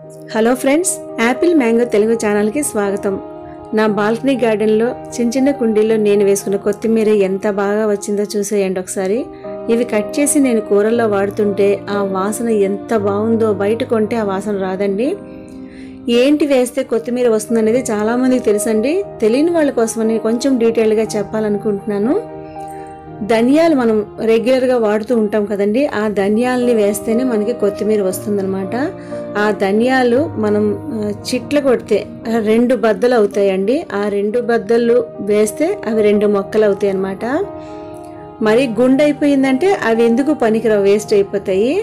hello friends apple mango Telugu ఛానల్కి స్వాగతం నా బాల్కనీ గార్డెన్లో చిన్న చిన్న కుండీల్లో నేను వేసుకున్న కొత్తిమీర ఎంత బాగా వచ్చిందో చూసేయండి ఒకసారి ఇవి కట్ చేసి నేను కూరల్లో వాడుతుంటే ఆ వాసన ఎంత బాగుందో బయట కొంటే ఆ వాసన రాదండి ఏంటి వేస్తే కొత్తిమీర వస్తుందనేది చాలామందికి తెలుసండి తెలియని వాళ్ళ కోసమని కొంచెం డీటెయిల్గా చెప్పాలనుకుంటున్నాను ధనియాలు మనం రెగ్యులర్గా వాడుతూ ఉంటాం కదండి ఆ ధనియాలని వేస్తేనే మనకి కొత్తిమీర వస్తుందన్నమాట ఆ ధనియాలు మనం ఆ, చిట్ల కొడితే ఆ, రెండు బద్దలు అవుతాయండి ఆ రెండు బద్దలు వేస్తే అవి రెండు మొక్కలు అవుతాయి అన్నమాట మరి గుండె అయిపోయిందంటే అవి ఎందుకు పనికిరావు వేస్ట్ అయిపోతాయి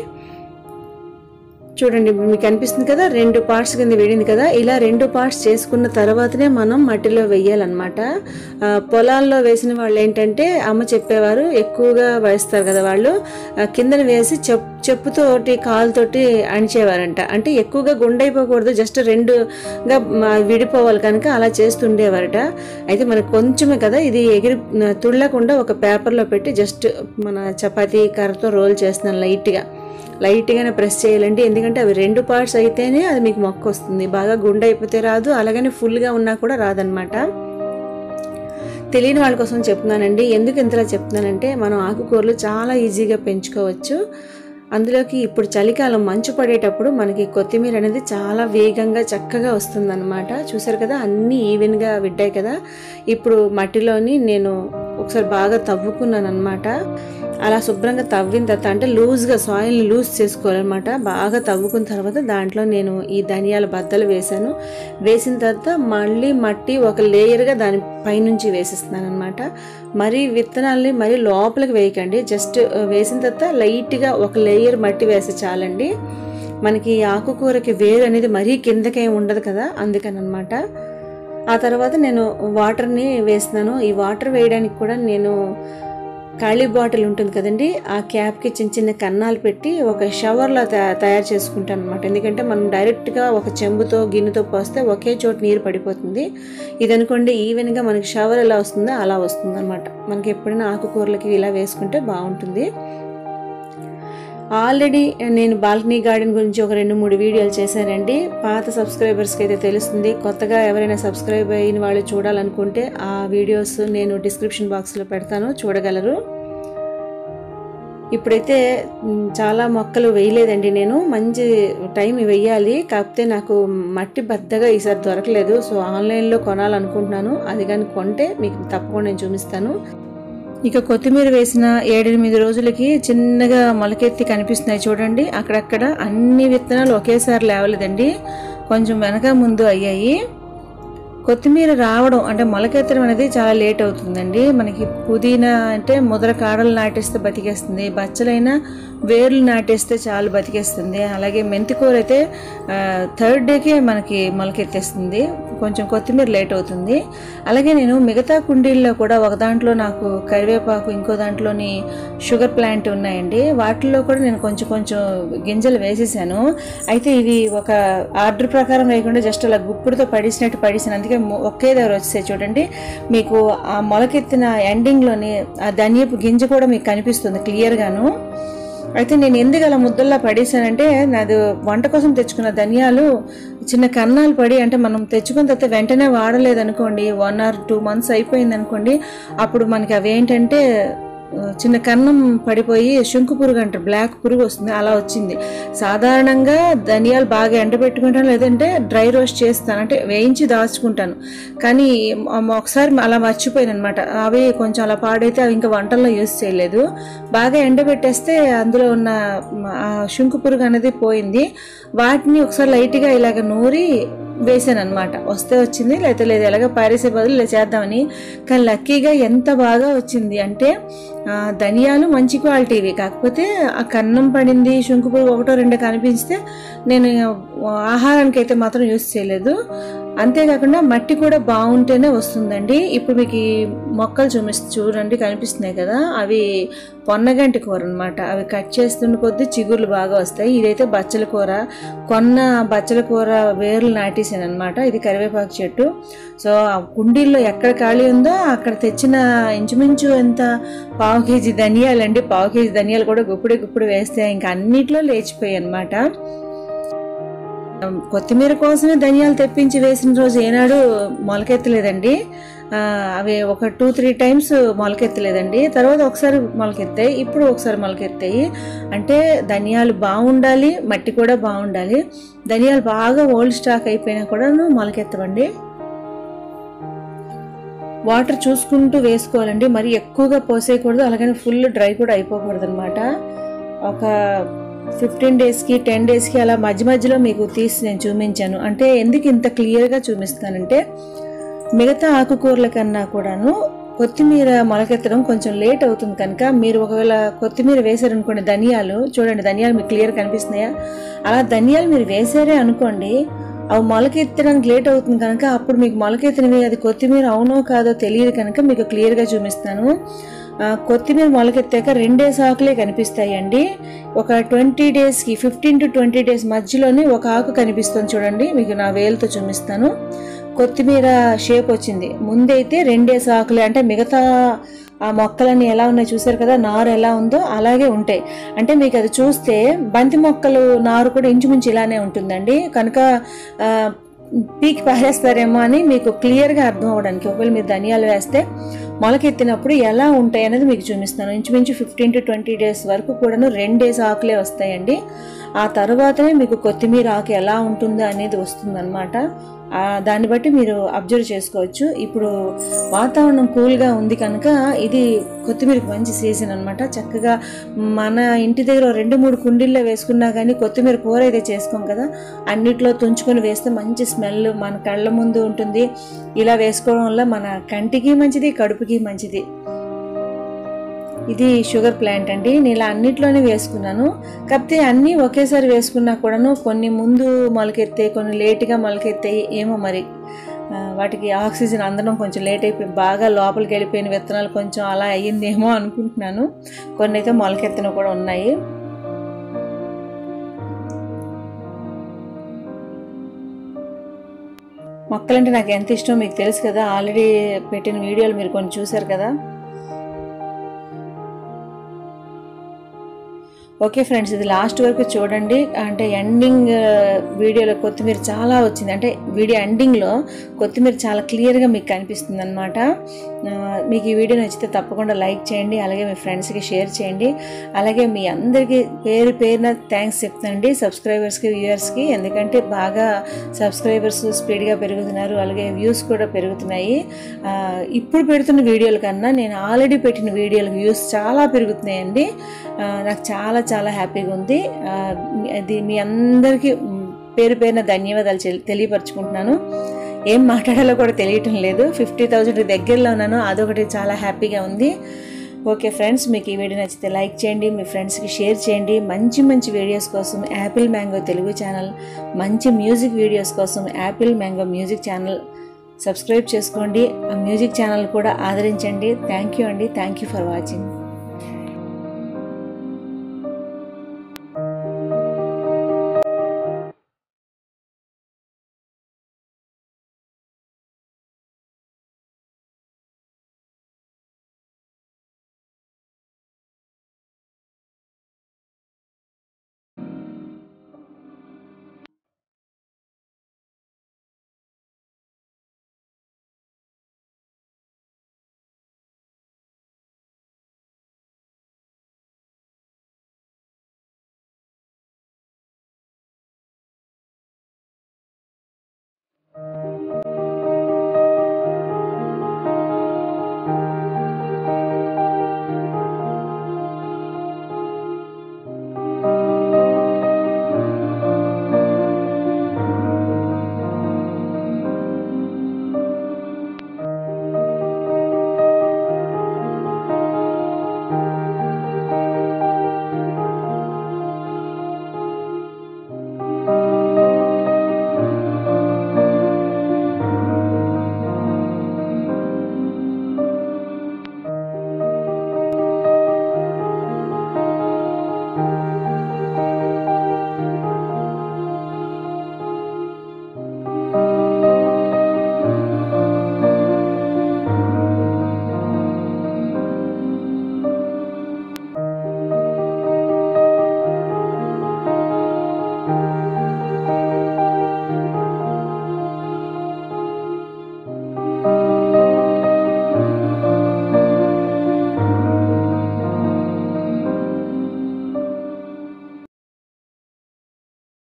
చూడండి మీకు అనిపిస్తుంది కదా రెండు పార్ట్స్ కింద వేడింది కదా ఇలా రెండు పార్ట్స్ చేసుకున్న తర్వాతనే మనం మట్టిలో వేయాలన్నమాట ఆ, పొలాల్లో వేసిన వాళ్ళు ఏంటంటే అమ్మ చెప్పేవారు ఎక్కువగా వేస్తారు కదా వాళ్ళు ఆ, కిందన వేసి చెప్ చెప్పుతోటి కాలుతోటి అణిచేవారంట అంటే ఎక్కువగా గుండైపోకూడదు జస్ట్ రెండుగా మ- విడిపోవాలి కనుక అలా చేస్తుండేవారట అయితే మనకు కొంచెమే కదా ఇది ఎగిరి తుళ్ళకుండా ఒక పేపర్లో పెట్టి జస్ట్ మన చపాతీ కర్రతో రోల్ చేస్తున్నాను లైట్గా లైట్గానే ప్రెస్ చేయాలండి ఎందుకంటే అవి రెండు పార్ట్స్ అయితేనే అది మీకు మొక్క వస్తుంది బాగా గుండె అయిపోతే రాదు అలాగని ఫుల్గా ఉన్నా కూడా రాదనమాట తెలియని వాళ్ళ కోసం చెప్తున్నానండి ఎందుకు ఇంతలా చెప్తున్నానంటే మనం ఆకుకూరలు చాలా ఈజీగా పెంచుకోవచ్చు అందులోకి ఇప్పుడు చలికాలం మంచు పడేటప్పుడు మనకి కొత్తిమీర అనేది చాలా వేగంగా చక్కగా వస్తుందన్నమాట చూసారు కదా అన్నీ ఈవెన్గా విడ్డాయి కదా ఇప్పుడు మట్టిలోని నేను ఒకసారి బాగా తవ్వుకున్నాను అనమాట అలా శుభ్రంగా తవ్విన తర్వాత అంటే లూజ్గా సాయిల్ని లూజ్ చేసుకోవాలన్నమాట బాగా తవ్వుకున్న తర్వాత దాంట్లో నేను ఈ ధనియాల బద్దలు వేశాను వేసిన తర్వాత మళ్ళీ మట్టి ఒక లేయర్గా దాని పైనుంచి వేసిస్తున్నాను అనమాట మరి విత్తనాల్ని మరి లోపలికి వేయకండి జస్ట్ వేసిన తర్వాత లైట్గా ఒక లేయర్ మట్టి వేస్తే చాలండి మనకి ఈ ఆకుకూరకి వేరు అనేది మరీ కిందకేం ఉండదు కదా అందుకని అనమాట ఆ తర్వాత నేను వాటర్ని వేస్తున్నాను ఈ వాటర్ వేయడానికి కూడా నేను ఖాళీ బాటిల్ ఉంటుంది కదండి ఆ క్యాప్కి చిన్న చిన్న కన్నాలు పెట్టి ఒక షవర్లా తయా- తయారు చేసుకుంటాను అనమాట ఎందుకంటే మనం డైరెక్ట్గా ఒక చెంబుతో గిన్నెతో పోస్తే ఒకే చోట నీరు పడిపోతుంది ఇది అనుకోండి ఈవెన్గా మనకి షవర్ ఎలా వస్తుందో అలా వస్తుంది అనమాట మనకి ఎప్పుడైనా ఆకుకూరలకి ఇలా వేసుకుంటే బాగుంటుంది ఆల్రెడీ నేను బాల్కనీ గార్డెన్ గురించి ఒక రెండు మూడు వీడియోలు చేశానండి పాత సబ్స్క్రైబర్స్కి అయితే తెలుస్తుంది కొత్తగా ఎవరైనా సబ్స్క్రైబ్ అయిన వాళ్ళు చూడాలనుకుంటే ఆ వీడియోస్ నేను డిస్క్రిప్షన్ బాక్స్లో పెడతాను చూడగలరు ఇప్పుడైతే మ్, చాలా మొక్కలు వేయలేదండి నేను మంచి టైం వేయాలి కాకపోతే నాకు మట్టి బద్దగా ఈసారి దొరకలేదు సో ఆన్లైన్లో కొనాలనుకుంటున్నాను అది కానీ కొంటే మీకు తప్పకుండా నేను చూపిస్తాను ఇక కొత్తిమీర వేసిన ఏడెనిమిది రోజులకి చిన్నగా మొలకెత్తి కనిపిస్తున్నాయి చూడండి అక్కడక్కడ అన్ని విత్తనాలు ఒకేసారి లేవలేదండి కొంచెం వెనక ముందు అయ్యాయి కొత్తిమీర రావడం అంటే మొలకెత్తడం అనేది చాలా లేట్ అవుతుందండి మనకి పుదీనా అంటే ముద్ర కాడలు నాటేస్తే బతికేస్తుంది బచ్చలైనా వేర్లు నాటేస్తే చాలు బతికేస్తుంది అలాగే మెంతికూర అయితే థర్డ్ డేకే మనకి మొలకెత్తేస్తుంది కొంచెం కొత్తిమీర లేట్ అవుతుంది అలాగే నేను మిగతా కుండీల్లో కూడా ఒక దాంట్లో నాకు కరివేపాకు ఇంకో దాంట్లోని షుగర్ ప్లాంట్ ఉన్నాయండి వాటిల్లో కూడా నేను కొంచెం కొంచెం గింజలు వేసేసాను అయితే ఇవి ఒక ఆర్డర్ ప్రకారం వేయకుండా జస్ట్ అలా గుప్పుడుతో పడిసినట్టు పడిసిన అందుకే మొ- ఒకే దగ్గర వచ్చేసాయి చూడండి మీకు ఆ మొలకెత్తిన ఎండింగ్లోని ఆ ధనియపు గింజ కూడా మీకు కనిపిస్తుంది క్లియర్గాను అయితే నేను ఎందుకు అలా ముద్దల్లా పడేసానంటే నాది వంట కోసం తెచ్చుకున్న ధనియాలు చిన్న కన్నాలు పడి అంటే మనం తెచ్చుకున్న తర్వాత వెంటనే వాడలేదు అనుకోండి వన్ ఆర్ టూ మంత్స్ అయిపోయింది అనుకోండి అప్పుడు మనకి అవి ఏంటంటే ఆ, చిన్న కన్నం పడిపోయి శంకు పురుగు అంటారు బ్లాక్ పురుగు వస్తుంది అలా వచ్చింది సాధారణంగా ధనియాలు బాగా ఎండబెట్టుకుంటాను లేదంటే డ్రై రోస్ట్ చేస్తాను అంటే వేయించి దాచుకుంటాను కానీ మ- ఒకసారి అలా మర్చిపోయాను అనమాట అవి కొంచెం అలా పాడైతే అవి ఇంకా వంటల్లో యూస్ చేయలేదు బాగా ఎండబెట్టేస్తే అందులో ఉన్న మ- ఆ శంకు పురుగు అనేది పోయింది వాటిని ఒకసారి లైట్గా ఇలాగ నూరి వేసాను అనమాట వస్తే వచ్చింది లేకపోతే లేదు ఎలాగ పారేసే బదులు ఇలా చేద్దామని కానీ లక్కీగా ఎంత బాగా వచ్చింది అంటే ఆ, ధనియాలు మంచి క్వాలిటీవి కాకపోతే ఆ కన్నం పడింది శంకు పురుగు ఒకటో రెండో కనిపిస్తే నేను ఆహారానికి అయితే మాత్రం యూస్ చేయలేదు అంతేకాకుండా మట్టి కూడా బాగుంటేనే వస్తుందండి ఇప్పుడు మీకు ఈ మొక్కలు చూపిస్తూ చూడండి కనిపిస్తున్నాయి కదా అవి పొన్నగంటి కూర అనమాట అవి కట్ చేస్తున్న కొద్దీ చిగుర్లు బాగా వస్తాయి ఇదైతే బచ్చల కూర కొన్న బచ్చల కూర వేర్లు నాటేసాను అనమాట ఇది కరివేపాకు చెట్టు సో ఆ కుండీల్లో ఎక్కడ ఖాళీ ఉందో అక్కడ తెచ్చిన ఇంచుమించు ఎంత పావు కేజీ ధనియాలు అండి పావు కేజీ ధనియాలు కూడా గుప్పుడు గుప్పుడు వేస్తే ఇంకా అన్నిట్లో లేచిపోయాయి అనమాట కొత్తిమీర కోసమే ధనియాలు తెప్పించి వేసిన రోజు ఏనాడు మొలకెత్తలేదండి ఆ, అవి ఒక టూ త్రీ టైమ్స్ మొలకెత్తలేదండి తర్వాత ఒకసారి మొలకెత్తాయి ఇప్పుడు ఒకసారి మొలకెత్తాయి అంటే ధనియాలు బాగుండాలి మట్టి కూడా బాగుండాలి ధనియాలు బాగా ఓల్డ్ స్టాక్ అయిపోయినా కూడా మొలకెత్తవండి వాటర్ చూసుకుంటూ వేసుకోవాలండి మరి ఎక్కువగా పోసేయకూడదు అలాగని ఫుల్ డ్రై కూడా అయిపోకూడదు అనమాట ఒక ఫిఫ్టీన్ డేస్కి టెన్ డేస్కి అలా మధ్య మధ్యలో మీకు తీసి నేను చూపించాను అంటే ఎందుకు ఇంత క్లియర్గా చూపిస్తానంటే మిగతా ఆకుకూరల కన్నా కూడాను కొత్తిమీర మొలకెత్తడం కొంచెం లేట్ అవుతుంది కనుక మీరు ఒకవేళ కొత్తిమీర వేశారనుకోండి ధనియాలు చూడండి ధనియాలు మీకు క్లియర్ కనిపిస్తున్నాయా అలా ధనియాలు మీరు వేసారే అనుకోండి అవి మొలకెత్తడానికి లేట్ అవుతుంది కనుక అప్పుడు మీకు మొలకెత్తినవి అది కొత్తిమీర అవునో కాదో తెలియదు కనుక మీకు క్లియర్గా చూపిస్తాను ఆ, కొత్తిమీర మొలకెత్తాక రెండే ఆకులే కనిపిస్తాయండి ఒక ట్వంటీ డేస్కి ఫిఫ్టీన్ టు ట్వంటీ డేస్ మధ్యలోనే ఒక ఆకు కనిపిస్తుంది చూడండి మీకు నా వేలుతో చూపిస్తాను కొత్తిమీర షేప్ వచ్చింది ముందైతే రెండే ఆకులే అంటే మిగతా ఆ మొక్కలన్నీ ఎలా ఉన్నాయి చూసారు కదా నారు ఎలా ఉందో అలాగే ఉంటాయి అంటే మీకు అది చూస్తే బంతి మొక్కలు నారు కూడా ఇంచుమించు ఇలానే ఉంటుందండి కనుక ఆ, పీకి పారేస్తారేమో అని మీకు క్లియర్గా అర్థం అవ్వడానికి ఒకవేళ మీరు ధనియాలు వేస్తే మొలకెత్తినప్పుడు ఎలా ఉంటాయి అనేది మీకు చూపిస్తాను ఇంచుమించు ఫిఫ్టీన్ టు ట్వంటీ డేస్ వరకు కూడాను రెండేసి ఆకులే వస్తాయండి ఆ తర్వాతనే మీకు కొత్తిమీర ఆకు ఎలా ఉంటుందో అనేది వస్తుందన్నమాట ఆ, దాన్ని బట్టి మీరు అబ్జర్వ్ చేసుకోవచ్చు ఇప్పుడు వాతావరణం కూల్గా ఉంది కనుక ఇది కొత్తిమీరకు మంచి సీజన్ అనమాట చక్కగా మన ఇంటి దగ్గర ఓ రెండు మూడు కుండీల్లో వేసుకున్నా కానీ కొత్తిమీర కూర అయితే చేసుకోం కదా అన్నిట్లో తుంచుకొని వేస్తే మంచి స్మెల్ మన కళ్ళ ముందు ఉంటుంది ఇలా వేసుకోవడం వల్ల మన కంటికి మంచిది కడుపుకి మంచిది ఇది షుగర్ ప్లాంట్ అండి నేను ఇలా అన్నిట్లోనే వేసుకున్నాను కాకపోతే అన్నీ ఒకేసారి వేసుకున్నా కూడాను కొన్ని ముందు మొలకెత్తాయి కొన్ని లేటుగా మొలకెత్తాయి ఏమో మరి ఆ, వాటికి ఆక్సిజన్ అందడం కొంచెం లేట్ అయిపోయి బాగా లోపలికి వెళ్ళిపోయిన విత్తనాలు కొంచెం అలా అయ్యిందేమో అనుకుంటున్నాను కొన్ని అయితే మొలకెత్తిన కూడా ఉన్నాయి మొక్కలంటే నాకు ఎంత ఇష్టం మీకు తెలుసు కదా ఆల్రెడీ పెట్టిన వీడియోలు మీరు కొన్ని చూశారు కదా ఓకే ఫ్రెండ్స్ ఇది లాస్ట్ వరకు చూడండి అంటే ఎండింగ్ వీడియోలో కొత్తిమీర చాలా వచ్చింది అంటే వీడియో ఎండింగ్లో కొత్తిమీర చాలా క్లియర్గా మీకు కనిపిస్తుంది అనమాట మీకు ఈ వీడియో నచ్చితే తప్పకుండా లైక్ చేయండి అలాగే మీ ఫ్రెండ్స్కి షేర్ చేయండి అలాగే మీ అందరికీ పేరు పేరున థ్యాంక్స్ చెప్తానండి సబ్స్క్రైబర్స్కి వ్యూయర్స్కి ఎందుకంటే బాగా సబ్స్క్రైబర్స్ స్పీడ్గా పెరుగుతున్నారు అలాగే వ్యూస్ కూడా పెరుగుతున్నాయి ఆ, ఇప్పుడు పెడుతున్న వీడియోల కన్నా నేను ఆల్రెడీ పెట్టిన వీడియోలకు వ్యూస్ చాలా పెరుగుతున్నాయండి ఆ, నాకు చాలా చాలా హ్యాపీగా ఉంది ఆ, అది మీ అందరికీ మ్, పేరు పేరున ధన్యవాదాలు చెల్- తెలియపరచుకుంటున్నాను ఏం మాట్లాడాలో కూడా తెలియటం లేదు ఫిఫ్టీ థౌజండ్ దగ్గరలో ఉన్నాను అదొకటి చాలా హ్యాపీగా ఉంది ఓకే ఫ్రెండ్స్ మీకు ఈ వీడియో నచ్చితే లైక్ చేయండి మీ ఫ్రెండ్స్కి షేర్ చేయండి మంచి మంచి వీడియోస్ కోసం యాపిల్ మ్యాంగో తెలుగు ఛానల్ మంచి మ్యూజిక్ వీడియోస్ కోసం apple mango music channel subscribe చేసుకోండి ఆ మ్యూజిక్ ఛానల్ కూడా ఆదరించండి థ్యాంక్ యూ అండి థ్యాంక్ యూ ఫర్ వాచింగ్